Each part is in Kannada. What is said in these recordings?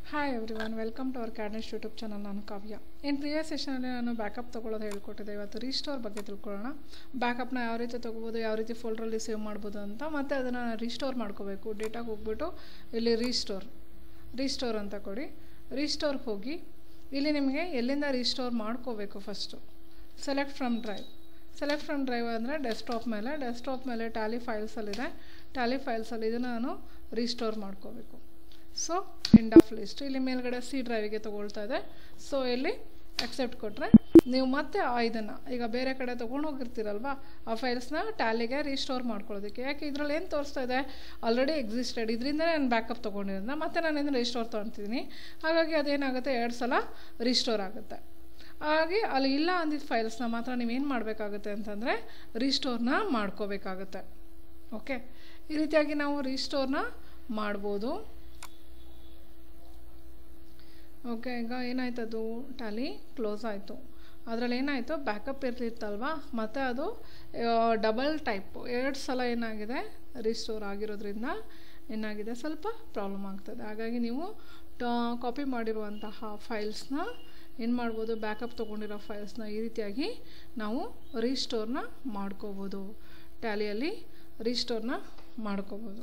hi everyone welcome to our cadence YouTube channel ನಾನು ಕಾವ್ಯ ಇನ್ನು ಪ್ರಿವಿಯಸ್ ಸೆಷನಲ್ಲಿ ನಾನು ಬ್ಯಾಕಪ್ ತೊಗೊಳ್ಳೋದು ಹೇಳ್ಕೊಟ್ಟಿದ್ದೆ ಇವತ್ತು ರೀಸ್ಟೋರ್ ಬಗ್ಗೆ ತಿಳ್ಕೊಳ್ಳೋಣ ಬ್ಯಾಕಪ್ನ ಯಾವ ರೀತಿ ತೊಗೋಬೋದು ಯಾವ ರೀತಿ ಫೋಲ್ಡ್ರಲ್ಲಿ ಸೇವ್ ಮಾಡ್ಬೋದು ಅಂತ ಮತ್ತು ಅದನ್ನು ರೀಸ್ಟೋರ್ ಮಾಡ್ಕೋಬೇಕು ಡೇಟಾಗೆ ಹೋಗ್ಬಿಟ್ಟು ಇಲ್ಲಿ ರೀಸ್ಟೋರ್ ರೀಸ್ಟೋರ್ ಅಂತ ಕೊಡಿ ರೀಸ್ಟೋರ್ಗೆ ಹೋಗಿ ಇಲ್ಲಿ ನಿಮಗೆ ಎಲ್ಲಿಂದ ರೀಸ್ಟೋರ್ ಮಾಡ್ಕೋಬೇಕು first select from drive select from drive ಅಂದರೆ ಡೆಸ್ಕ್ಟಾಪ್ ಮೇಲೆ ಡೆಸ್ಕ್ಟಾಪ್ ಮೇಲೆ ಟ್ಯಾಲಿ ಫೈಲ್ಸಲ್ಲಿದೆ ಟ್ಯಾಲಿ ಫೈಲ್ಸಲ್ಲಿ ಇದನ್ನು ನಾನು ರೀಸ್ಟೋರ್ ಮಾಡ್ಕೋಬೇಕು ಸೊ ಎಂಡ್ ಆಫ್ ಲಿಸ್ಟ್ ಇಲ್ಲಿ ಮೇಲ್ಗಡೆ ಸಿ ಡ್ರೈವಿಗೆ ತೊಗೊಳ್ತಾ ಇದೆ ಸೊ ಇಲ್ಲಿ ಅಕ್ಸೆಪ್ಟ್ ಕೊಟ್ಟರೆ ನೀವು ಮತ್ತೆ ಆ ಇದನ್ನು ಈಗ ಬೇರೆ ಕಡೆ ತೊಗೊಂಡು ಹೋಗಿರ್ತೀರಲ್ವಾ ಆ ಫೈಲ್ಸ್ನ ಟ್ಯಾಲಿಗೆ ರೀಸ್ಟೋರ್ ಮಾಡ್ಕೊಳ್ಳೋದಕ್ಕೆ ಯಾಕೆ ಇದರಲ್ಲಿ ಏನು ತೋರಿಸ್ತಾ ಇದೆ ಆಲ್ರೆಡಿ ಎಕ್ಸಿಸ್ಟೆಡ್ ಇದರಿಂದ ನಾನು ಬ್ಯಾಕಪ್ ತೊಗೊಂಡಿರೋದನ್ನ ಮತ್ತೆ ನಾನು ಇದನ್ನು ರೀಸ್ಟೋರ್ ತೊಗೊಳ್ತಿದ್ದೀನಿ ಹಾಗಾಗಿ ಅದೇನಾಗುತ್ತೆ ಎರಡು ಸಲ ರೀಸ್ಟೋರ್ ಆಗುತ್ತೆ ಹಾಗೆ ಅಲ್ಲಿ ಇಲ್ಲ ಅಂದಿದ್ದ ಫೈಲ್ಸ್ನ ಮಾತ್ರ ನೀವೇನು ಮಾಡಬೇಕಾಗುತ್ತೆ ಅಂತಂದರೆ ರೀಸ್ಟೋರ್ನ ಮಾಡ್ಕೋಬೇಕಾಗುತ್ತೆ ಓಕೆ ಈ ರೀತಿಯಾಗಿ ನಾವು ರೀಸ್ಟೋರ್ನ ಮಾಡ್ಬೋದು ಓಕೆ ಈಗ ಏನಾಯ್ತು ಅದು ಟ್ಯಾಲಿ ಕ್ಲೋಸ್ ಆಯಿತು ಅದರಲ್ಲಿ ಏನಾಯಿತು ಬ್ಯಾಕಪ್ ಇರ್ತಿತ್ತಲ್ವ ಮತ್ತು ಅದು ಡಬಲ್ ಟೈಪು ಎರಡು ಸಲ ಏನಾಗಿದೆ ರೀಸ್ಟೋರ್ ಆಗಿರೋದ್ರಿಂದ ಏನಾಗಿದೆ ಸ್ವಲ್ಪ ಪ್ರಾಬ್ಲಮ್ ಆಗ್ತದೆ ಹಾಗಾಗಿ ನೀವು ಕಾಪಿ ಮಾಡಿರುವಂತಹ ಫೈಲ್ಸ್ನ ಏನು ಮಾಡ್ಬೋದು ಬ್ಯಾಕಪ್ ತೊಗೊಂಡಿರೋ ಫೈಲ್ಸ್ನ ಈ ರೀತಿಯಾಗಿ ನಾವು ರೀಸ್ಟೋರ್ನ ಮಾಡ್ಕೋಬೋದು ಟ್ಯಾಲಿಯಲ್ಲಿ ರೀಸ್ಟೋರ್ನ ಮಾಡ್ಕೋಬೋದು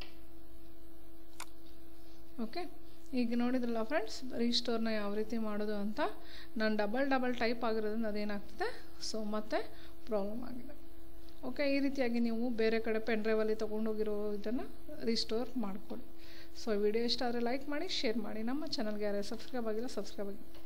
ಓಕೆ ಈಗ ನೋಡಿದ್ರಲ್ಲ ಫ್ರೆಂಡ್ಸ್ ರೀಸ್ಟೋರ್ನ ಯಾವ ರೀತಿ ಮಾಡೋದು ಅಂತ ನಾನು ಡಬಲ್ ಡಬಲ್ ಟೈಪ್ ಆಗಿರೋದ್ರಿಂದ ಅದೇನಾಗ್ತದೆ ಸೊ ಮತ್ತೆ ಪ್ರಾಬ್ಲಮ್ ಆಗಿದೆ ಓಕೆ ಈ ರೀತಿಯಾಗಿ ನೀವು ಬೇರೆ ಕಡೆ ಪೆನ್ ಡ್ರೈವಲ್ಲಿ ತೊಗೊಂಡೋಗಿರೋ ಇದನ್ನು ರೀಸ್ಟೋರ್ ಮಾಡಿಕೊಡಿ ಸೊ ವಿಡಿಯೋ ಇಷ್ಟ ಆದರೆ ಲೈಕ್ ಮಾಡಿ ಶೇರ್ ಮಾಡಿ ನಮ್ಮ ಚಾನಲ್ಗೆ ಯಾರೇ ಸಬ್ಸ್ಕ್ರೈಬ್ ಆಗಿಲ್ಲ ಸಬ್ಸ್ಕ್ರೈಬ್ ಆಗಿ